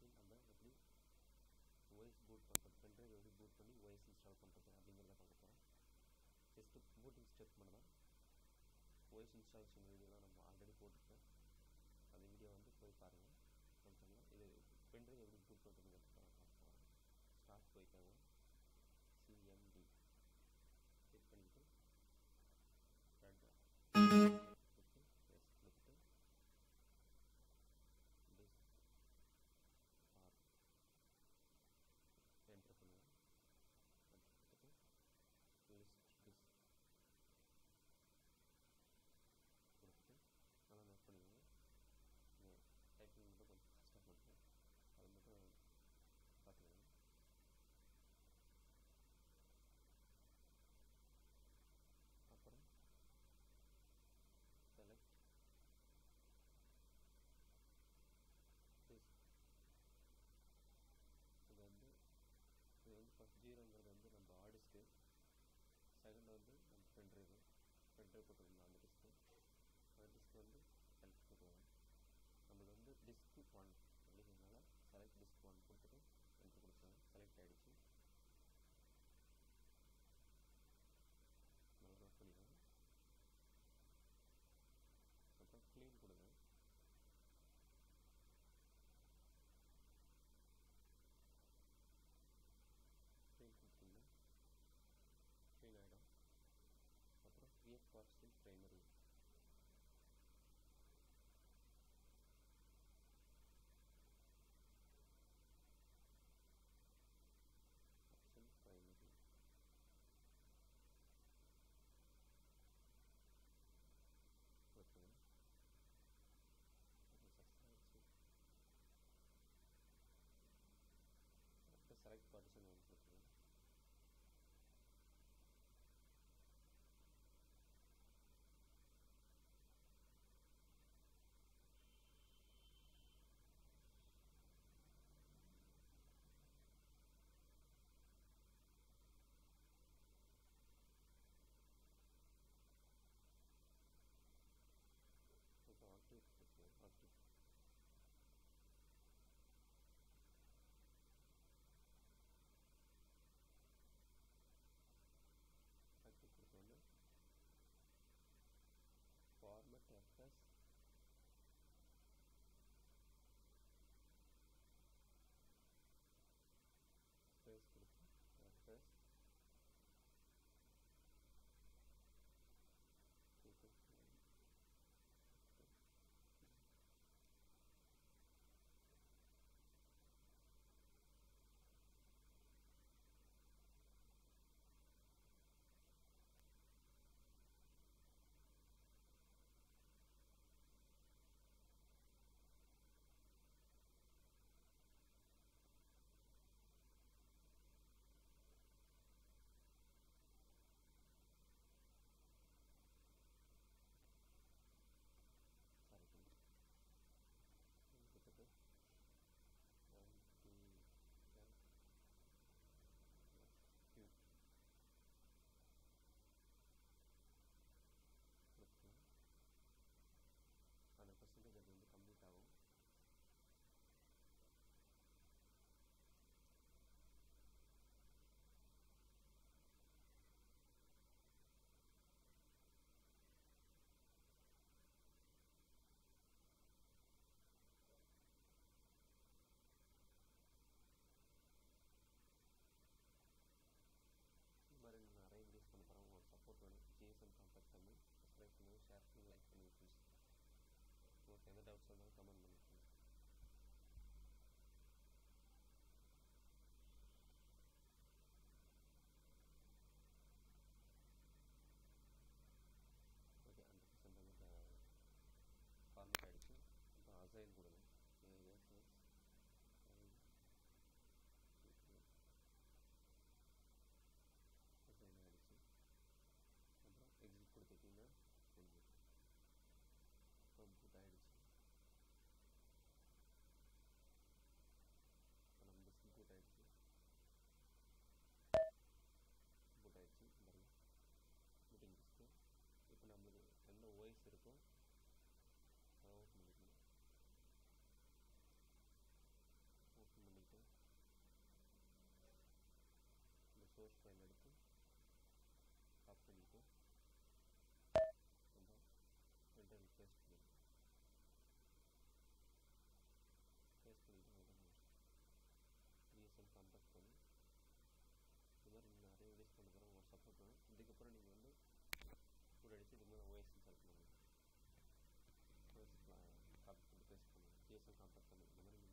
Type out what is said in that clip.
இன்னைக்கு நம்ம எப்படி ஓஎஸ் பூட் பண்ணுறது பென்ட்ரைவ் எப்படி பூட் பண்ணி ஓஎஸ் இன்ஸ்டால் பண்ணுறது அப்படிங்கிறத பார்க்க போகிறோம் ஜஸ்ட்டு பூட்டிங் ஸ்டெப் மட்டும் தான் ஓஎஸ் இன்ஸ்டாலேஷன் வீடியோலாம் நம்ம ஆல்ரெடி போட்டிருக்கோம் அந்த வீடியோ வந்து போய் பாருங்கள் கொஞ்சம்னா இது பென்ட்ரைவ் எப்படி பூட் பண்ணுறதுங்கிறது பார்க்க போகிறோம் ஸ்டார்ட் போய்க்காங்க சிஎம்டி கிளிக் பண்ணிட்டு ரன் கொடுத்து எஸ் கொடுத்துட்டு டிஸ் ஆர் என்டர் பண்ணுவேன் என்டர் கொடுத்துட்டு லிஸ்ட் டிஸ் கொடுத்துட்டு நல்லா நோட் பண்ணிக்கோங்க டைப்பிங் மட்டும் கொஞ்சம் கஷ்டப்பட்டேன் அது மட்டும் பார்த்துக்கோங்க அப்புறம் செலக்ட் திஸ் இது வந்து இது வந்து ஃபஸ்ட் ஜீரோங்கிறது வந்து நம்ம ஆடிஸ்க்கு செகண்ட் வந்து நம்ம பென்ட்ரைவு பென்ட்ரைவ் போட்டுருந்தோம் அந்த டிஸ்க்கு அந்த டிஸ்க் வந்து செலக்ட் பண்ணுவோம் நம்மளுக்கு வந்து டிஸ்க் ஒன் அப்படிங்கிறதுனால செலக்ட் டிஸ்க் ஒன் கொடுத்துட்டு என்ட்ரு கொடுத்தாங்க செலக்ட் ஆகிடுச்சு நல்லா நோட் பண்ணிக்கோங்க அப்புறம் க்ளீன் கொடுங்க க்ளீன் கொடுத்தீங்கன்னா க்ளீன் ஆகிடும் அப்புறம் create partition primary option primary கொடுத்துருங்க அது சக்ஸஸ் ஆகிடுச்சு அடுத்து செலக்ட் பார்ட்டிஷன் ஒன்று கொடுத்துருங்க இப்போ ஆக்டிவ் கொடுத்துருங்க ஆக்டிவ் ஆக்டிவ் கொடுத்தோன்னே ஃபார்மட் எஃப்எஸ் ஸ்பேஸ் கொடுத்து எஃப்எஸ் சாரி கொடுத்துட்டு ஒன் டூ கியூ கொடுத்துக்கலாம் ஹண்ட்ரட் பர்சன்டேஜ் அது வந்து கம்ப்ளீட் ஆகும் இந்த மாதிரி நான் நிறைய வீடியோஸ் பண்ண போகிறேன் உங்களோட சப்போர்ட் வேணும் ஜிஎஸ்எம் காம்பேக்ட் தமிழ் சப்ஸ்கிரைப் பண்ணுங்கள் ஷேர் பண்ணி லைக் பண்ணி ப்ளீஸ் உங்களுக்கு எந்த டவுட்ஸ் இருந்தாலும் கமெண்ட் பண்ணிக்கோங்க ஓகே ஹண்ட்ரட் பர்சன்ட் வந்து ஃபார்மேட் ஆகிடுச்சு இப்போ அசைன் கொடுங்க ஏஎஸ்எஸ் அசைன் ஆகிடுச்சு அப்புறம் எக்ஸிட் கொடுத்துட்டிங்கன்னா முடிஞ்சு இப்போ பூட் ஆகிடுச்சு ஜிஎஸ்எம் கான்டாக்ட் பண்ணி இந்த மாதிரி